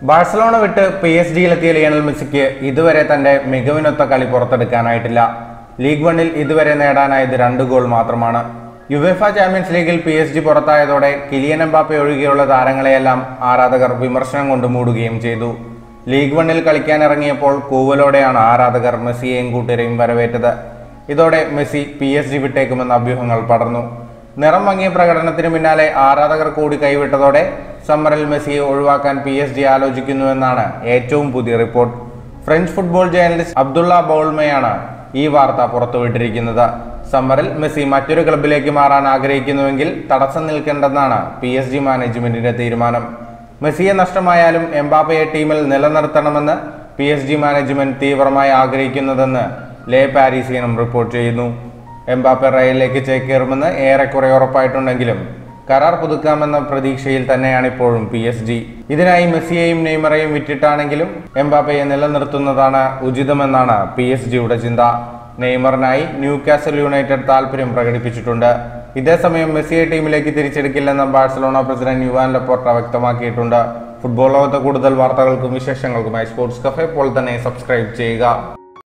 Barcelona വിട്ട് P S ഡിയിലെത്തിയ Lionel മെസ്സിക്ക് ഇതുവരെ തന്റെ മികവിനൊത്ത കളി പുറത്തെടുക്കാനായിട്ടില്ല ലീഗ് വണ്ണിൽ ഇതുവരെ നേടാനായത് രണ്ട് ഗോൾ മാത്രമാണ് യുവേഫ ചാമ്പ്യൻസ് ലീഗിൽ പി എസ് ജി പുറത്തായതോടെ കിലിയൻ എംബാപ്പെ ഒഴികെയുള്ള താരങ്ങളെയെല്ലാം ആരാധകർ വിമർശനം കൊണ്ട് മൂടുകയും ചെയ്തു ലീഗ് വണ്ണിൽ കളിക്കാനിറങ്ങിയപ്പോൾ കൂവലോടെയാണ് ആരാധകർ മെസ്സിയെയും കൂട്ടരെയും വരവേറ്റത് ഇതോടെ മെസ്സി പി എസ് ജി വിട്ടേക്കുമെന്ന അഭ്യൂഹങ്ങൾ പടർന്നു നിറം മങ്ങിയ പ്രകടനത്തിന് പിന്നാലെ ആരാധകർ കൂടി കൈവിട്ടതോടെ സമ്മറിൽ മെസ്സിയെ ഒഴിവാക്കാൻ പി എസ് ജി ആലോചിക്കുന്നുവെന്നാണ് ഏറ്റവും പുതിയ report French football journalist Abdullah ബൗൾമയാണ് ഈ വാർത്ത പുറത്തുവിട്ടിരിക്കുന്നത് സമ്മറിൽ മെസ്സി മറ്റൊരു ക്ലബിലേക്ക് മാറാൻ ആഗ്രഹിക്കുന്നുവെങ്കിൽ തടസ്സം നിൽക്കേണ്ടെന്നാണ് പി എസ് ജി മാനേജ്മെന്റിന്റെ തീരുമാനം മെസ്സിയെ നഷ്ടമായാലും എംബാപ്പയെ ടീമിൽ നിലനിർത്തണമെന്ന് പി എസ് ജി മാനേജ്മെന്റ് തീവ്രമായി ആഗ്രഹിക്കുന്നതെന്ന് ലേ പാരീസിയനും റിപ്പോർട്ട് ചെയ്യുന്നു എംബാപ്പെ റയലിലേക്ക് ചേക്കേറുമെന്ന് ഏറെക്കുറെ ഉറപ്പായിട്ടുണ്ടെങ്കിലും കരാർ പുതുക്കാമെന്ന പ്രതീക്ഷയിൽ തന്നെയാണ് ഇപ്പോഴും പി എസ് ജി ഇതിനായി മെസ്സിയെയും നെയ്മറെയും വിറ്റിട്ടാണെങ്കിലും എംബാപ്പയെ നിലനിർത്തുന്നതാണ് ഉചിതമെന്നാണ് പി എസ് ജിയുടെ ചിന്ത നെയ്മറിനായി ന്യൂ കാസൽ യുണൈറ്റഡ് താല്പര്യം പ്രകടിപ്പിച്ചിട്ടുണ്ട് ഇതേസമയം മെസ്സിയെ ടീമിലേക്ക് തിരിച്ചെടുക്കില്ലെന്ന് ബാഴ്സലോണ പ്രസിഡന്റ് യുവാൻ ലപ്പോർട്ട വ്യക്തമാക്കിയിട്ടുണ്ട് ഫുട്ബോൾ ലോകത്തെ കൂടുതൽ വാർത്തകൾക്കും വിശേഷങ്ങൾക്കുമായി സ്പോർട്സ് കഫേ ഇപ്പോൾ തന്നെ സബ്സ്ക്രൈബ് ചെയ്യുക